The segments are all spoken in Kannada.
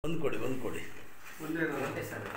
ಒಂದು ಕೊಡಿ ಒಂದು ಕೊಡಿ ಒಂದೇ ಇರೋದು. ಮತ್ತೆ ಸರ್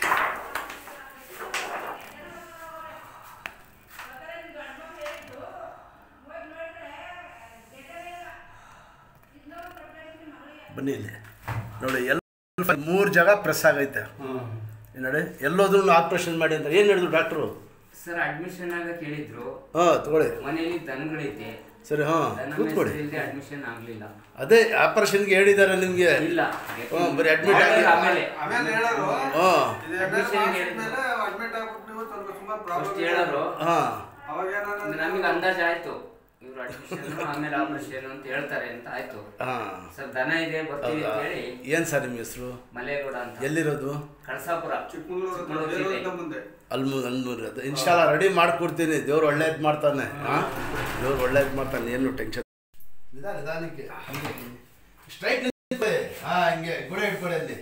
ಬನ್ನಿ ಇಲ್ಲಿ ನೋಡಿ ಎಲ್ಲ ಮೂರು ಜಾಗ ಪ್ರೆಸ್ ಆಗೈತೆ ಇಲ್ಲಿ ನೋಡಿ ಎಲ್ಲೋದ್ರೂ ಆಪ್ರೇಷನ್ ಮಾಡಿ ಅಂತ ಏನು ಹೇಳಿದ್ರು ಡಾಕ್ಟ್ರು ಸರ್ ಅಡ್ಮಿಷನ್ ಆಗಕ್ಕೆ ಹೇಳಿದ್ರು ಹಾಂ ತಗೊಳ್ಳಿ ಮನೆಯಲ್ಲಿ ದನಗಳೈತೆ ಸರಿ ಹಾಂ ದನ ಕೂತ್ಕೊಳ್ಳಿ ಮೇಯಿಸ್ತಿಲ್ದೆ ಅಡ್ಮಿಷನ್ ಆಗ್ಲಿಲ್ಲ ಅದೇ ಆಪರೇಷನ್ಗೆ ಹೇಳಿದ್ದಾರೆ ನಿಮಗೆ ಇಲ್ಲ ಹ್ಮ್, ಬರೀ admit ಆಗಿ- ಆಮೇಲೆ ಆಮೇಲೆ ಹೇಳೋರು ಹಾಂ ಇದು ಎಣ್ಣೆ Admission ಮಾಡ್ಸಿದ್ಮೇಲೆ admit ಆಗ್ಬಿಟ್ಟು ನೀವು ಸ್ವಲ್ಪ ಸುಮಾರು problem ಫಸ್ಟ್ ಹೇಳೋರು ಹಾಂ ಅವಾಗ ಏನಾದ್ರು ನಮಗೆ ಅಂದಾಜು ಆಯ್ತು ಇವ್ರು ಅಡ್ಮಿಷನ್ ಆಮೇಲೆ ಆಪರೇಷನ್ ಅಂತ ಹೇಳ್ತಾರೆ ಅಂತ ಆಯ್ತು ಹಾಂ ಸರ್ ದನ ಇದೆ ಬರ್ತೀವಿ ಅಂತ ಹೇಳಿ ಏನು ಸರ್ ನಿಮ್ಮ ಹೆಸರು ಮಲೇಗೌಡ ಅಂತ ಎಲ್ಲಿರೋದು ಕಳಸಾಪುರ ಚಿಕ್ಕಮಗಳೂರು ಹತ್ರ ಚಿಕ್ಕಮಗಳೂರು ಬೇಲೂರಿಂದ ಜಿಲ್ಲೆ. ಮುಂದೆ ಅಲ್ಮೂರು ಅಲ್ಮೂರು ಅದು ಇನ್ಶಾಲ್ಲ ರೆಡಿ ಮಾಡ್ಕೊಡ್ತೀನಿ ದೇವ್ರು ಒಳ್ಳೇದು ಮಾಡ್ತಾನೆ ಹಾಂ ದೇವ್ರು ಒಳ್ಳೇದು ಮಾಡ್ತಾನೆ ಏನು ಟೆನ್ಷನ್ ನಿಧಾನ ನಿಧಾನಕ್ಕೆ ಸ್ಟ್ರೈಟ್ ಹಾಂ ಹಿಂಗೆ ಗುಡ ಇಟ್ಕೊಳ್ಳಿ ಅಲ್ಲಿ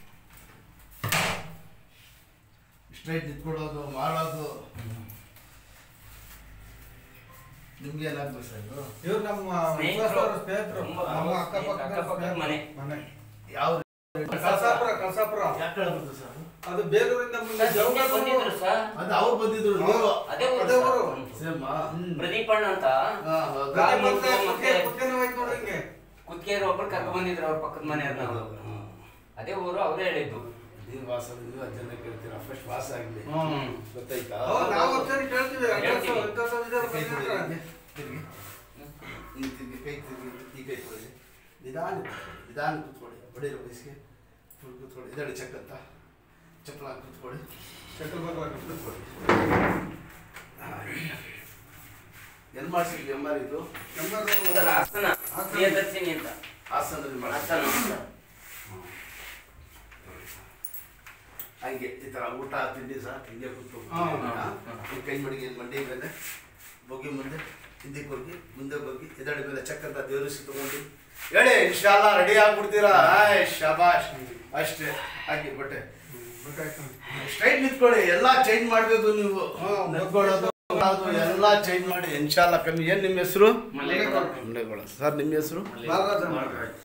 ಸ್ಟ್ರೈಟ್ ನಿಂತ್ಕೊಳ್ಳೋದು ಮಾಡೋದು ನಿಮ್ಗೆ ಏನಾಗ್ಬೇಕು ಸರ್ ಇದು ಇವ್ರು ನಮ್ಮ ಸ್ನೇಹಿತರು. ವಿಶ್ವಾಸದವ್ರ ಸ್ನೇಹಿತರು ತುಂಬ ನಮ್ಮ ಅಕ್ಕಪಕ್ಕದ ಅಕ್ಕಪಕ್ಕದ ಮನೆ. ಮನೆ ಯಾವ ಕಳಸಾಪುರ ಕಳಸಾಪುರ ಯಾಕೆ ಹೇಳ್ಬೋದು ಸರ್ ಅದು ಬೇಲೂರಿಂದ ಮುಂದೆ ಸರ್, ನಿನ್ನೆ ಜವಗಲ್ ಬಂದಿದ್ರು ಸರ್ ಅದು ಅವ್ರು ಬಂದಿದ್ರು ನೀವು ಅದೇ ಊರು ಅದೇ ಸರ್. ಊರು. ಸೇಮ್ ಪ್ರದೀಪಣ್ಣ ಅಂತ ಹಾಂ ಹೌದು ಗಾಡಿ ರಾಮು ಬಂದ್ರೆ ಮತ್ತೆ- ಕುತ್ತಿಗೆ- ಕುತ್ತಿಗೆನೇ ಹೋಯ್ತು ನೋಡಿ ಹಿಂಗೆ ಕುತ್ತಿಗೆಯರು ಒಬ್ರು ಕರ್ಕೊಂಡ್ ಬಂದಿದ್ರು ಅವ್ರ ಪಕ್ಕದ ಮನೆಯವ್ರು ನಾವು ಅದೇ ಊರು ಅವರೇ ಹೇಳಿದ್ದು ನೀವು ವಾಸ ನೀವು ಅದನ್ನ ಕೇಳ್ತೀರಾ ಫಸ್ಟ್ ವಾಸ ಆಗಲಿ ಹ್ಮ್. ಗೊತ್ತಾಯ್ತಾ ಹೌದು, ನಾವು ಒಂದ್ಸರಿ ಕೇಳ್ತೀವಿ ಹೇಳ್ತೀವಿ. ಅಡ್ರೆಸ್ ಇಂಥದ್ದು ಇದೆ ಕೈ ಬಂದಿದ್ರೆ. ತಿರ್ಗಿ, ತಿರ್ಗಿ. ಹಿಂಗೆ ತಿರ್ಗಿ ಕೈ ತಿರ್ಗಿ ಈ ಕೈ ಕೊಡಿ ನಿಧಾನ ಕೂತ್ಕೊಳ್ಳಿ ನಿಧಾನ ಕೂತ್ಕೊಳ್ಳಿ ಹೊಡೀರೋ ವಯಸ್ಸಿಗೆ ಫುಲ್ ಕೂತ್ಕೊಳ್ಳಿ ಇದಳಿ ಚೆಕ್ ಅಂತ ಚಪ್ಪಲ ಹಾಕಿ ಕೂತ್ಕೊಳ್ಳಿ ಶಟಲ್ ಬರ್ಬೇಕು. ಕೂತ್ಕೊಳ್ಳಿ ಎಲ್ಲಿ ಮಾಡಿಸಿದ್ವಿ ಎಮ್ ಆರ್ ಇದು ನಂಬರು ಸರ್ ಹಾಸನ ಪ್ರಿಯದರ್ಶಿನಿ ಅಂತ ಹಾಸನದಲ್ಲಿ ಹಾಸನ ಮಾಡಿಸ್ತಾನೆ ಹಂಗೆ ಈ ಥರ ಊಟ ತಿಂಡಿ ಸಹ ಹಿಂಗೆ ಕೂತ್ಕೊಂಡು ಹಾ, ಹಾ, ಈ ಕೈ ಮಡಿಗೆ ಮಂಡಿ ಮೇಲೆ ಬೊಗ್ಗಿ ಮುಂದೆ ಹಿಂದಕ್ಕೆ ಹೋಗಿ ಮುಂದೆ ಹೋಗಿ ಎದಡಿ ಮೇಲೆ ಚಕ್ ಅಂತ ದೇವರಿಸಿ ತಗೊಂಡು ಹೇಳಿ ಇನ್ಶಾಲ್ಲ ರೆಡಿ ಆಗ್ಬಿಡ್ತೀರಾ ಆಯ್ ಶಬಾಷ್ ಅಷ್ಟೇ ಹಾಕಿ ಬಟ್ಟೆ ಬೇಕಾಯ್ತು. ಸ್ಟ್ರೈಟ್ ನಿಂತ್ಕೊಳ್ಳಿ ಎಲ್ಲ ಚೇಂಜ್ ಮಾಡಬೇಕು ನೀವು ಹಾ, ನಿಂತ್ಕೊಳ್ಳೋದು ಅದು ಎಲ್ಲ ಚೇಂಜ್ ಮಾಡಿ ಇನ್ಶಾಲ್ಲ ಕಮ್ಮಿ ಏನು ನಿಮ್ಮ ಹೆಸರು ಮಲೇಗೌಡ ಸರ್ ನಿಮ್ಮ ಹೆಸರು ಬಾಲರಾಜ.